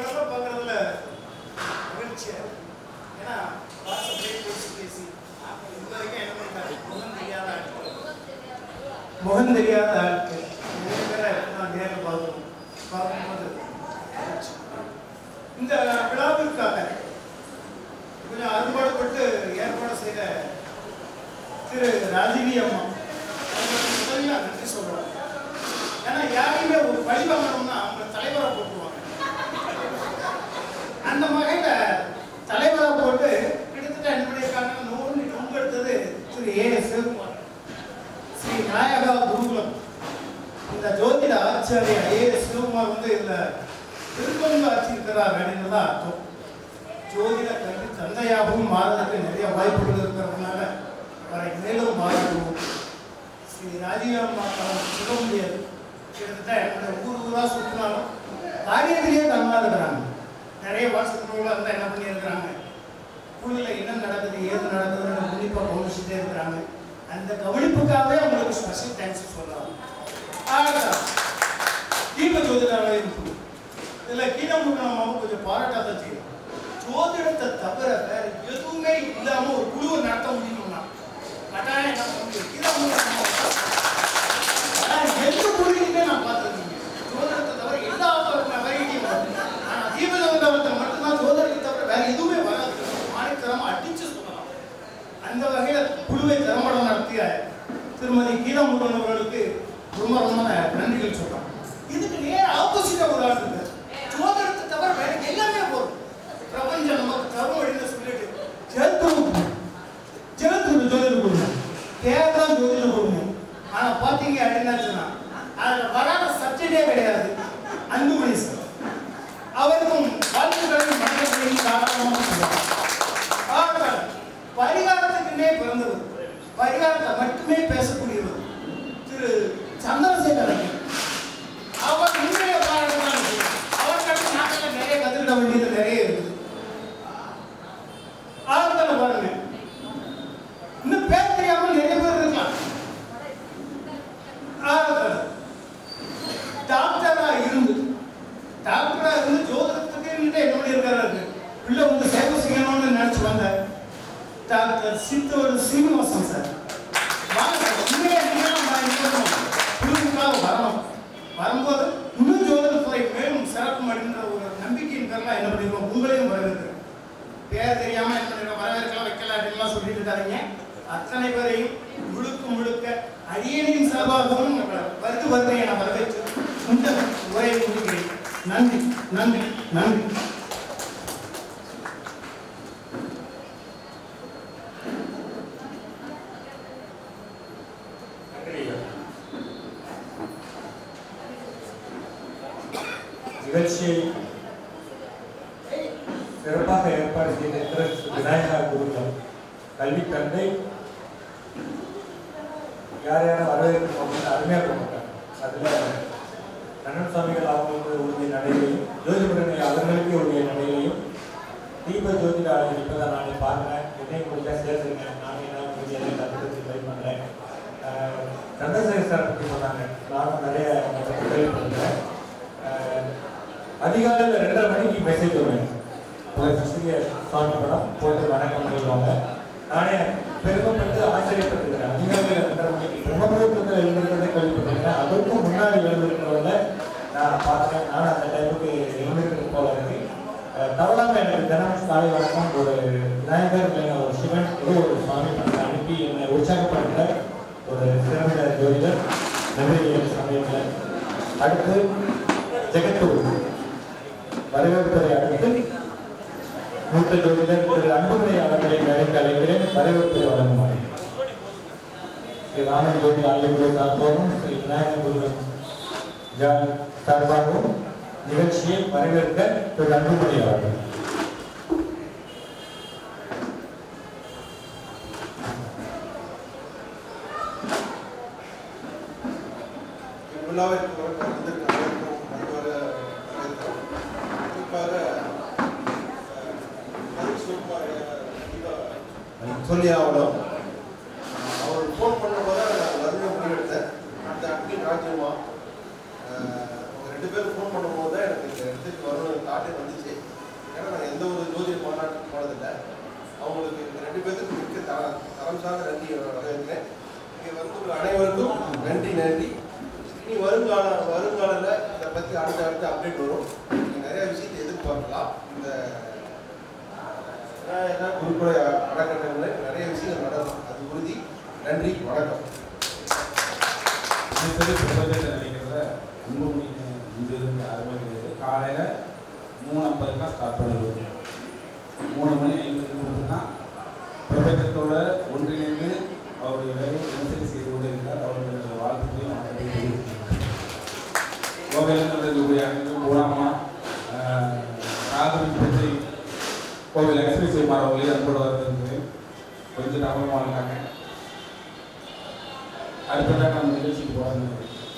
உங்களெல்லாம் பார்க்கறதுல மகிழ்ச்சியா இருக்கு. ஏன்னா வாட்ஸ்அப்லேயே பேசி பேசி இது வரைக்கும் என்ன பண்ணிட்டாரு முகம் தெரியாத ஆட்கள் முகம் தெரியாத ஆட்கள் நிறைய பேரை நான் நேரில் பார்க்கணும் பார்க்கும்போது மகிழ்ச்சி. இந்த விழாவிற்காக கொஞ்சம் அறுபாடுபட்டு ஏற்பாடு செய்த திரு ராஜினி அம்மா அவங்களுக்கு முதல்ல நான் நன்றி சொல்றேன் ஏன்னா யாரையுமே ஒரு பழி வாங்கணும்னா அவங்க தலைவரை போட்டுருவாங்க அந்த வகையில தலைவரை போட்டு கிட்டத்தட்ட என்ன பண்ணியிருக்காங்க நூறு ரொம்ப எடுத்தது திரு ஏ சிவகுமார் ஸ்ரீ நாயகா குருகுலம் இந்த ஜோதிட ஆச்சாரிய ஏ சிவகுமார் வந்து இந்த திருப்பங்க ஆட்சி இருக்கிறார் அப்படின்னு தான் அர்த்தம் ஜோதிட கல்வி தந்தையாகவும் மாறுவதற்கு நிறைய வாய்ப்புகள் இருக்கிறதுனால அவரை மேலும் மாறிடுவோம் ஸ்ரீ ராஜீவம்மா சொல்ல முடியாது கிட்டத்தட்ட என்னோட ஊர் ஊரா சுற்றினாலும் காரியத்திலேயே கண்ணா இருக்கிறாங்க நிறைய வாட்ஸ்அப் குழுவில் வந்து என்ன பண்ணியிருக்கிறாங்க குழுவில் என்ன நடக்குது ஏது நடக்குதுன்னு உன்னிப்பாக கவனிச்சுட்டே இருக்கிறாங்க அந்த கவனிப்புக்காகவே அவங்களுக்கு ஸ்பெஷல் தேங்க்ஸ் சொல்லலாம் ஆகதான் தீப ஜோதிடாலயம் குழு இதில் கீழமுகமாவும் கொஞ்சம் பாராட்டாதான் செய்யும் ஜோதிடத்தை தவிர வேற எதுவுமே இல்லாம ஒரு குழுவை நடத்த முடியும்னா கட்டாயம் என்ன பண்ண முடியும் கீழமுகம் எந்த குழுவையுமே நான் பார்த்ததில்லைங்க ஜோதிடத்தை தவிர எல்லா வெரைட்டியும் வரும் ஆனா தீபதவந்தவத்தை மட்டும்தான் ஜோதிடத்தை தவிர வேற எதுவுமே வராது மாணித்தரமா அடிச்சு சொல்லலாம் அந்த வகையில குழுவை திறம்படம் நடத்திய திருமதி கீழமுருகன் அவர்களுக்கு ரொம்ப ரொம்ப நன்றிகள் சொல்றோம் இதுக்கு நேர ஆப்போசிட்டா ஒரு ஆள் இருக்கு ஜோதிடத்தை தவிர வேற எல்லாமே போதும் பிரபஞ்சம் நமக்கு தரும் அப்படின்னு சொல்லிட்டு ஜெயத்துரு ஜெயத்துரு ஜோதிட குழுங்க தேர்தான் ஜோதிட குழுங்க ஆனா பாத்தீங்க அப்படின்னாச்சுன்னா அதுல வராத சப்ஜெக்டே கிடையாது அன்புமணி சார் அவருக்கும் வாழ்த்துக்களையும் மனிதர்களையும் காரணமாக சொல்லுவாங்க ஆக, பரிகாரத்துக்குன்னே பிறந்தவர் பரிகாரத்தை மட்டுமே பேசக்கூடியவர் திரு சந்திரசேகர் ஐயர். அவர் உண்மையை பாராட்டலாம் அவர் கட்டு நாட்டில் நிறைய கத்துக்கிட வேண்டியது நிறைய இருக்குது ஆளுங்களை பாருங்க இன்னும் பேர் தெரியாம நிறைய பேர் இருக்கலாம் ஆளுங்கள் டாக்டரா இருந்து டாக்டரா இருந்து ஜோதிடத்துக்கு என்ன பண்ணியிருக்காரு பிள்ளை வந்து சேவை செய்யணும்னு நினைச்சு வந்தேன் டாக்டர் சித்தோடு சீனிவாசன் சார் வாங்க சார் உண்மையா நீங்க நான் இருக்கணும் குழுவுக்காக வரணும் வரும்போது இன்னும் ஜோதிடத்துறை மேலும் சிறக்கும் அப்படின்ற ஒரு நம்பிக்கையின் பேர்ல என்ன பண்ணிருக்கோம் உங்களையும் வரவேற்கிறேன் பேர் தெரியாம என்ன பண்ணிருக்கோம் வரவேற்கலாம் வைக்கல அப்படின்லாம் சொல்லிட்டு இருக்காதீங்க அத்தனை பேரையும் முழுக்க முழுக்க அரியணையின் சார்பாகவும் வருது வருதை என வரவேற்று இந்த உரையை முடிக்கிறேன் நன்றி நன்றி நன்றி நிகழ்ச்சியை சிறப்பாக ஏற்பாடு செய்திருக்கிற ஸ்ரீ விநாயகா குருகுலம் கல்வி தந்தை யார் யாரும் வரவேற்கும் அப்படின்னு அருமையாக போட்டாங்க அதில் கண்ணன் சுவாமிகள் அவங்களுக்கு உரிய நடையிலையும் ஜோதிபுரனை அவர்களுக்கு உரிய நடையிலையும் தீப ஜோதிட ஆலயம் இப்போ தான் நானே பார்க்குறேன் என்னை முடிஞ்சா சேர்த்துருக்கேன் நானே என்ன முடிஞ்ச எல்லாம் கற்றுக்கிறது ட்ரை பண்ணுறேன் சந்திரசேகர் சார் பற்றி சொன்னாங்க நானும் நிறைய அதை பற்றி கேள்விப்படுறேன் அதிகாலையில் ரெண்டரை மணிக்கு மெசேஜ் வருவேன் ஒரு கிறிஸ்திய சுவாமி படம் போட்டு வணக்கம் சொல்லுவாங்க நானே பெருமைப்பட்டு ஆச்சரியப்பட்டிருக்கிறேன் அதிகாலையில் ரெண்டரை மணிக்கு பிரம்மபுரத்தில் எழுந்திருக்கிறதை கேள்விப்பட்டிருக்கேன் அதற்கும் முன்னாடி எழுந்திருக்கிறவங்க நான் பார்த்தேன் நானும் அந்த டைமுக்கு எழுந்திருக்கிறது போல இருக்கு அஹ் தவறாம எனக்கு தினமும் காலை வணக்கம் ஒரு விநாயகர் இல்லைன்னா ஒரு சிவன் ஏதோ ஒரு சுவாமி படத்தை அனுப்பி என்னை உற்சாகப்படுத்த ஒரு சிறந்த ஜோதிடர் நன்றி சமயத்தில் அடுத்து ஜெகத்தூர் வரவேற்பதை அடுத்து மூத்த ஜோதிடர் திரு அன்புமணி அவர்களை அழைத்து அழைக்கிறேன் வரவேற்பை வழங்குமாறு ஸ்ரீ ராமன் ஜோதி ஆலயங்கள் சார்பாகவும் ஸ்ரீ விநாயகர் குருவன் ஜான் சார்பாகவும் நிகழ்ச்சியை வரவேற்க திரு அன்புமணி அவர்கள் விழாவிற்கு வர வந்திருக்க அனைவருக்கும் நண்பர வரவேற்கிறோம். குறிப்பாக அஹ், மதுரை சிவகுமார் ஐயா சொல்லி ஆகணும் அவர் ஃபோன் பண்ணும்போது நான் வருவே முடிவெடுத்தேன் அந்த அட்மின் ராஜ்யமா அவங்க ரெண்டு பேரும் ஃபோன் பண்ணும்போது தான் எனக்கு இந்த இடத்துக்கு வரணும் தாட்டே வந்துச்சு இல்லை அவங்களுக்கு இந்த ரெண்டு பேர்த்துக்கு மிக்க தர தரம் சார்ந்த நன்றி வரவேற்கிறேன் இங்கே வந்து அனைவருக்கும் நன்றி நன்றி இனி வருங்கால வருங்காலில் இதை பற்றி அடுத்த அடுத்த அப்டேட் வரும் நீங்கள் நிறைய விஷயத்தை எதிர்பார்க்கலாம் இந்த என்ன குருக்குறை அறக்கட்டளை நிறைய விஷயங்கள் நடக்கும் அது உறுதி நன்றி வணக்கம் அடுத்தது பிரபஞ்சத்தை நினைக்கிறத ஒன்பது மணி இது இருந்து ஆரம்பிக்கிறது காலையில் மூணு ஐம்பதுக்கெலாம் ஸ்டார்ட் பண்ணிடுவோம் மூணு மணி ஐம்பது நிமிஷம்னா பிரபஞ்சத்தோட ஒன்றிணைந்து அவருடைய வேலையை தினசரி செய்து கொண்டு இருக்கிறார் அவர்களுடைய வாழ்த்துக்களையும் நான் தெரிவித்துக் கோவிலிருந்து இருக்கக்கூடிய அனைத்து ஊராமா ராகவி பற்றி கோவில் லட்சுமி செய்மார் அவர்களே அன்போடு வரவேற்கிறேன் கொஞ்சம் நபமாக இருக்காங்க அடுத்ததாக நம்ம நிகழ்ச்சிக்கு போகிறாங்க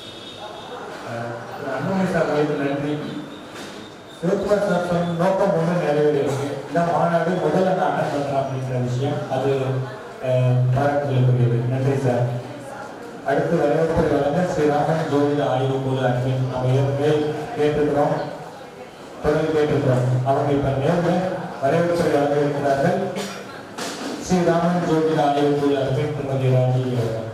அன்புமணி சார் வயது நன்றி சிவகுமார் சார் சொன்ன நோக்கம் ஒன்று நிறைவேறியிருக்கு இந்த மாநாடு முதல்ல நான் அட்டன் பண்ணுறேன் அப்படின்ற விஷயம் அது அஹ், பாராட்டுதலுக்குரியது நன்றி சார் அடுத்து வரவேற்பை வழங்க ஸ்ரீராமன் ஜோதிட ஆய்வு குழு அட்மின் நம்ம ஏற்கனவே கேட்டிருக்கிறோம் தொடர்ந்து கேட்டிருக்கிறோம் அவங்க இப்போ நேரில் வரவேற்பை வழங்க இருக்கிறார்கள் ஸ்ரீராமன் ஜோதிட ஆய்வு குழு அட்மின் திருமதி ராஜி அவர்கள்